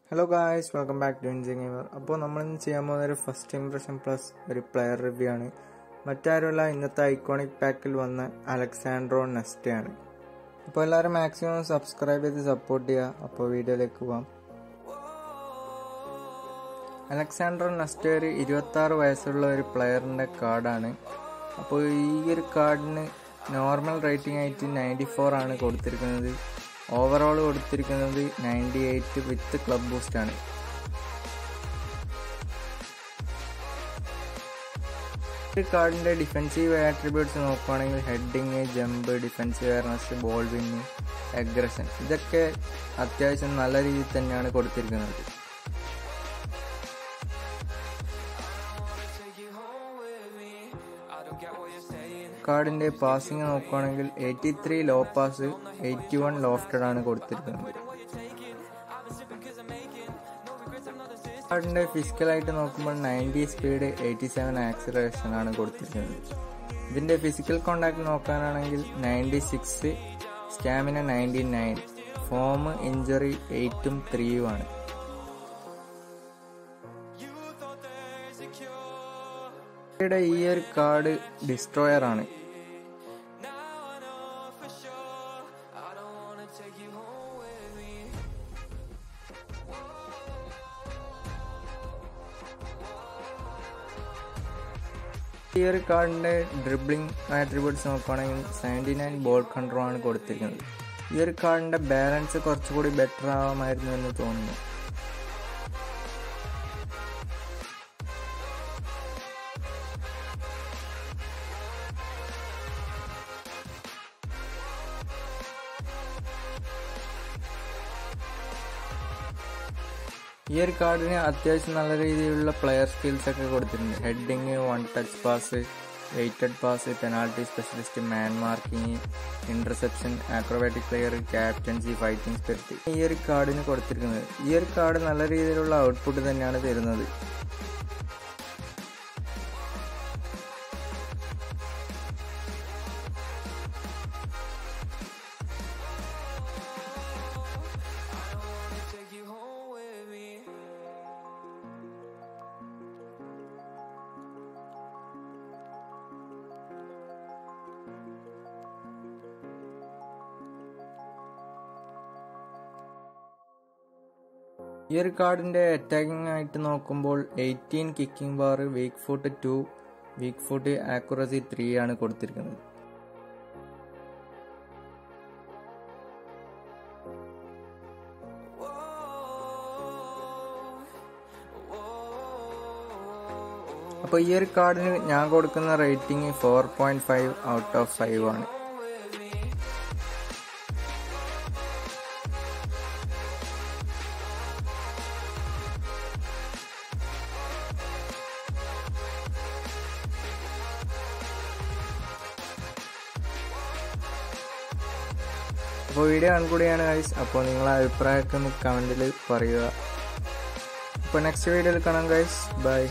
Hello guys welcome back to engine gamer അപ്പോൾ നമ്മളിന്ന് ചെയ്യാൻ പോകുന്ന ഒരു ഫസ്റ്റ് ഇംപ്രഷൻ പ്ലസ് ഒരു പ്ലെയർ റിവ്യൂ ആണ് മറ്റാരുമല്ല ഇന്നത്തെ ഐക്കോണിക് പാക്കിൽ വന്ന അലക്സാൻഡ്രോ നെസ്റ്റ് ആണ് അപ്പോൾ എല്ലാവരും മാക്സിമം സബ്സ്ക്രൈബ് ചെയ്ത് സപ്പോർട്ട് ചെയ്യുക അപ്പോൾ വീഡിയോയിലേക്ക് പോവാം അലക്സാൻഡ്രോ നെസ്റ്റ് ഒരു ഇരുപത്താറ് വയസ്സുള്ള ഒരു പ്ലെയറിൻ്റെ കാർഡാണ് അപ്പോൾ ഈ ഒരു കാർഡിന് നോർമൽ റേറ്റിംഗ് ആയിട്ട് നയൻറ്റി ഫോർ ആണ് കൊടുത്തിരിക്കുന്നത് ഓവറോൾ കൊടുത്തിരിക്കുന്നത് ninety eight with club boost ആണ് ഈ കാർഡിന്റെ ഡിഫെൻസീവ് ആട്രിബ്യൂട്ട്സ് നോക്കുകയാണെങ്കിൽ heading jump defensive awareness ball win aggression ഇതൊക്കെ അത്യാവശ്യം നല്ല രീതിയിൽ തന്നെയാണ് കൊടുത്തിരിക്കുന്നത് കാർഡിന്റെ പാസിംഗ് നോക്കുകയാണെങ്കിൽ eighty three low pass eighty one lofted ആണ് കൊടുത്തിരിക്കുന്നത് കാർഡിന്റെ ഫിസിക്കലായിട്ട് നോക്കുമ്പോൾ ninety speed eighty seven acceleration ആണ് കൊടുത്തിരിക്കുന്നത് ഇതിന്റെ ഫിസിക്കൽ കോണ്ടാക്ട് നോക്കാനാണെങ്കിൽ ninety six stamina ninety nine form injury എയ്റ്റും ത്രീയും ആണ് ഈ ഒരു കാർഡ് ഡിസ്ട്രോയർ ആണ് ഈ ഒരു കാർഡിന്റെ ഡ്രിബ്ലിംഗ് ആട്രിബ്യൂട്ട്സ് നോക്കുകയാണെങ്കിൽ സെവൻറ്റി നയൻ ബോൾ കൺട്രോൾ ആണ് കൊടുത്തിരിക്കുന്നത് ഈ ഒരു കാർഡിന്റെ ബാലൻസ് കുറച്ചുകൂടി ബെറ്റർ ആവാമായിരുന്നു എന്ന് തോന്നുന്നു ഈ ഒരു കാർഡിന് അത്യാവശ്യം നല്ല രീതിയിലുള്ള പ്ലെയർ സ്കിൽസ് ഒക്കെ കൊടുത്തിട്ടുണ്ട് heading one touch pass weighted pass penalty specialist man marking interception acrobatic player captaincy fighting spirit ഈ ഒരു കാർഡിന് കൊടുത്തിരിക്കുന്നത് ഈ ഒരു കാർഡ് നല്ല രീതിയിലുള്ള ഔട്ട്പുട്ട് തന്നെയാണ് തരുന്നത് ഈ ഒരു കാർഡിന്റെ അറ്റാക്കിംഗ് ആയിട്ട് നോക്കുമ്പോൾ eighteen kicking bar weak foot to weak foot accuracy three ആണ് കൊടുത്തിരിക്കുന്നത് അപ്പോൾ ഈ ഒരു കാർഡിന് ഞാൻ കൊടുക്കുന്ന rating four point five out of five ആണ് അപ്പോൾ വീഡിയോ കൺകൂടിയാണ് ഗൈസ് അപ്പോൾ നിങ്ങളെ അഭിപ്രായമൊക്കെ ഒന്ന് കമൻറ്റിൽ പറയുക അപ്പോൾ നെക്സ്റ്റ് വീഡിയോയിൽ കാണാം guys bye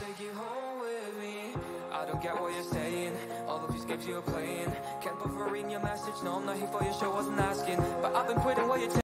I don't get what you're saying. All of these games you're playing. Can't bother reading your message. No, I'm not here for your show. Wasn't asking, but I've been putting what you're.